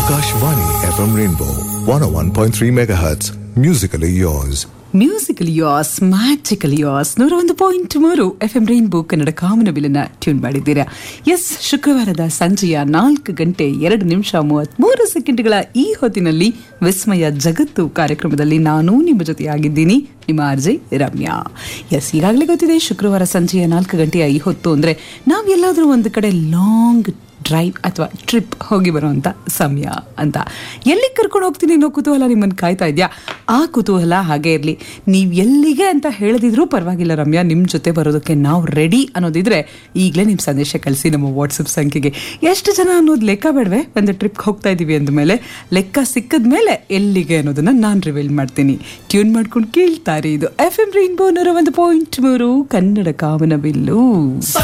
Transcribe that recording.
Akashvani FM Rainbow 101.3 MHz. Musically yours. Musical yours magical yours ನೂರ ಒಂದು ಪಾಯಿಂಟ್ ಮೂರು ಎಫ್ ಎಂ ರೈನ್ಬೋ ಕನ್ನಡ ಕಾಮನಬಿಲನ್ನ ಟ್ಯೂನ್ ಮಾಡಿದ್ದೀರಾ ಎಸ್ ಶುಕ್ರವಾರದ ಸಂಜೆಯ ನಾಲ್ಕು ಗಂಟೆ ಎರಡು ನಿಮಿಷ ಮೂವತ್ಮೂರು ಸೆಕೆಂಡ್ಗಳ ಈ ಹೊತ್ತಿನಲ್ಲಿ ವಿಸ್ಮಯ ಜಗತ್ತು ಕಾರ್ಯಕ್ರಮದಲ್ಲಿ ನಾನು ನಿಮ್ಮ ಜೊತೆಯಾಗಿದ್ದೀನಿ ನಿಮ್ಮ ಆರ್ಜೆ ರಮ್ಯಾ ಎಸ್ ಈಗಾಗಲೇ ಗೊತ್ತಿದೆ ಶುಕ್ರವಾರ ಸಂಜೆಯ ನಾಲ್ಕು ಗಂಟೆಯ ಈ ಹೊತ್ತು ಅಂದರೆ ನಾವೆಲ್ಲಾದರೂ ಒಂದು ಕಡೆ ಲಾಂಗ್ ಡ್ರೈವ್ ಅಥವಾ ಟ್ರಿಪ್ ಹೋಗಿ ಬರುವಂತ ಸಮಯ ಅಂತ ಎಲ್ಲಿ ಕರ್ಕೊಂಡು ಹೋಗ್ತೀನಿ ಅನ್ನೋ ಕುತೂಹಲ ನಿಮ್ಮನ್ನು ಕಾಯ್ತಾ ಇದೆಯಾ ಆ ಕುತೂಹಲ ಹಾಗೆ ಇರಲಿ ನೀವು ಎಲ್ಲಿಗೆ ಅಂತ ಹೇಳದಿದ್ರೂ ಪರವಾಗಿಲ್ಲ ರಮ್ಯಾ ನಿಮ್ಮ ಜೊತೆ ಬರೋದಕ್ಕೆ ನಾವು ರೆಡಿ ಅನ್ನೋದಿದ್ರೆ ಈಗಲೇ ನಿಮ್ಮ ಸಂದೇಶ ಕಳಿಸಿ ನಮ್ಮ ವಾಟ್ಸಪ್ ಸಂಖ್ಯೆಗೆ ಎಷ್ಟು ಜನ ಅನ್ನೋದು ಲೆಕ್ಕ ಬೇಡವೆ ಒಂದು ಟ್ರಿಪ್ಗೆ ಹೋಗ್ತಾ ಇದ್ದೀವಿ ಅಂದಮೇಲೆ ಲೆಕ್ಕ ಸಿಕ್ಕದ ಮೇಲೆ ಎಲ್ಲಿಗೆ ಅನ್ನೋದನ್ನ ನಾನು ರಿವೀಲ್ ಮಾಡ್ತೀನಿ ಟ್ಯೂನ್ ಮಾಡ್ಕೊಂಡು ಕೇಳ್ತಾರೆ ಇದು ಎಫ್ ಎಂ ರೈನ್ಬೋ ನೂರ ಒಂದು ಪಾಯಿಂಟ್ ಮೂರು ಕನ್ನಡ ಕಾಮನ ಬಿಲ್ಲು